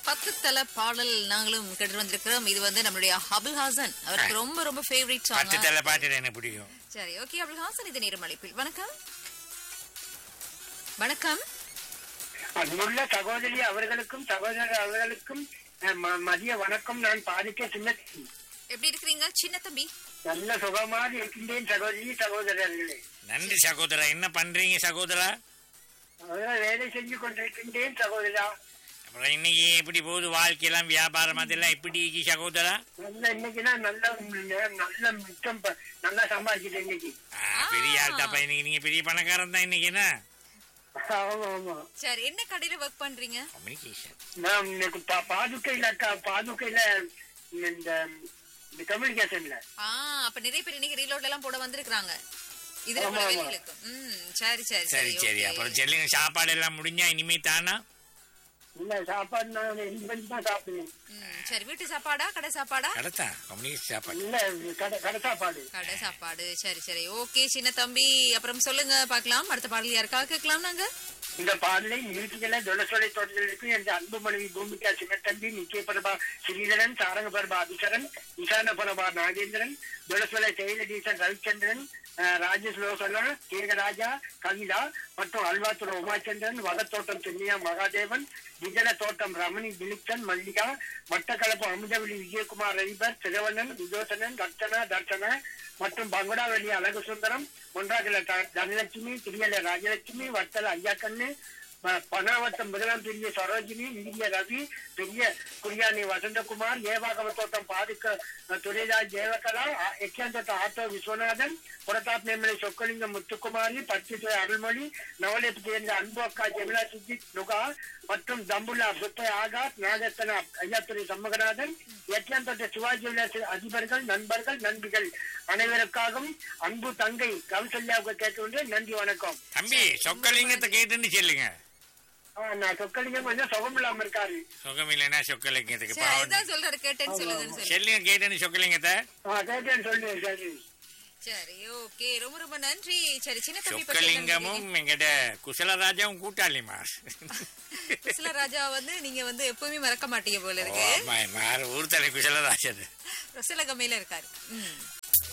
பத்து தல பாடல் நாங்களும் கேட்டு வந்திருக்கிறோம் இது வந்து நம்மளுடைய அபுல் ஹாசன் அவருக்கு ரொம்ப ரொம்ப ஃபேவரட் பத்து சாங் தலை பாட்டு எனக்கு பிடிக்கும் சரி ஓகே அபுல் ஹாசன் இது நேரம் அழைப்பில் வணக்கம் வணக்கம் அன்புள்ள சகோதரி அவர்களுக்கும் சகோதரர் அவர்களுக்கும் அஹ், ம- மதிய வணக்கம் நான் பாதிக்க சின்ன எப்படி இருக்கிறீங்க சின்ன தம்பி நல்ல சுகமாக இருக்கின்றேன் சகோதரி சகோதரர்களே நன்றி சகோதரா என்ன பண்றீங்க சகோதரா அவர்கள் வேலை செஞ்சு கொண்டிருக்கின்றேன் சகோதரா அப்புறம் இன்னைக்கு எப்படி போகுது வாழ்க்கையெல்லாம் வியாபாரம் அதெல்லாம் எப்படி இருக்கு சகோதரா நல்ல இன்னைக்குன்னா நல்ல ந- நல்ல மிச்சம் ப- நல்லா சம்பாதிச்சிட்டேன் இன்னைக்கு ஆ, பெரிய ஆள் தாப்பா இன்னைக்கு நீங்க பெரிய பணக்காரன் தான் இன்னைக்கு என்ன ஆமா ஆமா சரி என்ன கடையில ஒர்க் பண்றீங்க கம்யூனிகேஷன் நான் இன்னைக்கு பா- பாதுகையில க- பாதுகையில இந்த இந்த கம்யூனிகேஷன்ல ஆ அப்ப நிறைய பேர் இன்னைக்கு ரீலோட்ல எல்லாம் போட வந்திருக்காங்க இதுல ஆமா, கூட ஆமா. வெளியிலுக்கு ம் சரி சரி சரி சரி okay. அப்புறம் சொல்லுங்க சாப்பாடு எல்லாம் முடிஞ்சா இனிமே தானா இல்ல சாப்பாடு நான் ரெண்டு மணிக்கு தான் சாப்பிடுவேன் ம், சரி வீட்டு சாப்பாடா கடை சாப்பாடா கடத்தா கம்யூனிகேஷன் சாப்பாடு இல்ல கடை கடை சாப்பாடு கடை சாப்பாடு சரி சரி ஓகே சின்ன தம்பி அப்புறம் சொல்லுங்க பார்க்கலாம் அடுத்த பாடல் யாருக்காக கேட்கலாம் நாங்க இந்த பாடலை நிகழ்ச்சிகளை தொலசொலை தொடர்களுக்கு என்ற அன்பு மனைவி பூமிகா சின்னத்தம்பி நிச்சய பிரபா ஸ்ரீதரன் சாரங்க பிரபா அபிசரன் இசான பிரபா நாகேந்திரன் தொலசொலை செயலடீசன் ரவிச்சந்திரன் அஹ், ராஜேஷ் லோசனா தேகராஜா கவிதா மற்றும் அல்வாத்துறை உமாச்சந்திரன் வகத்தோட்டம் சென்னியா மகாதேவன் விஜன தோட்டம் ரமணி திலீப்சன் மல்லிகா மட்டக்களப்பு அமுதவெளி விஜயகுமார் ரவிபர் சிரவணன் விஜோசனன் ரச்சனா தர்சனா மற்றும் பங்குடாவெளி அழகு சுந்தரம் ஒன்றாகல த- தனலட்சுமி திரியல ராஜலட்சுமி வத்தல ஐயாக்கண்ணு ப- பனாவத்தம் முதலாம் பெரிய சரோஜினி இந்திய ரவி பெரிய குரியானி வசந்தகுமார் ஏவாகவ தோட்டம் பாதுக்க அஹ், துரைராஜ் தேவகலா ஆ- எக்கியாந்தோட்டம் ஆட்டோ விஸ்வநாதன் புரதாப் நேமலை சொக்கலிங்கம் முத்துக்குமாரி பத்தித்துறை அருள்மொழி நவலேப்பு சேர்ந்த அன்பு அக்கா ஜெமிலா சுஜித் நுகா மற்றும் தம்புல்லா சுத்தை ஆகாத் நாகத்தனா ஐயாத்துறை சண்முகநாதன் எட்டியாந்தோட்ட சிவாஜி விலாஸ் அதிபர்கள் நண்பர்கள் நண்பிகள் அனைவருக்காகவும் அன்பு தங்கை கௌசல்யாவுக்கு கேட்கின்றேன் நன்றி வணக்கம் தம்பி சொக்கலிங்கத்தை கேட்டுன்னு சொல்லுங்க ஆ, நான் சொக்கலிங்கம் கொஞ்சம் சுகம் இல்லாம இருக்காரு சுகம் இல்லைன்னா சொக்கலிங்கத்துக்கு சரி பாவம் அதுதான் சொல்றாரு கேட்டேன்னு சொல்லுங்கன்னு சொல்லி சொல்லுங்க கேட்டுன்னு சொக்கலிங்கத்தை ஆ, கேட்டேன்னு சொல்லு சரி சரி ஓகே ரொம்ப ரொம்ப நன்றி சரி சின்ன தம்பி பத்தி என்ன சொக்கலிங்கமும் எங்கிட்ட குசலராஜாவும் கூட்டாளிமா நினைக்கிறீங்க? சில ராஜா வந்து நீங்க வந்து எப்பவுமே மறக்க மாட்டீங்க போல இருக்கு மாறு ஊர் தலை குசலராஜன் ரசிலகமையில இருக்காரு ம்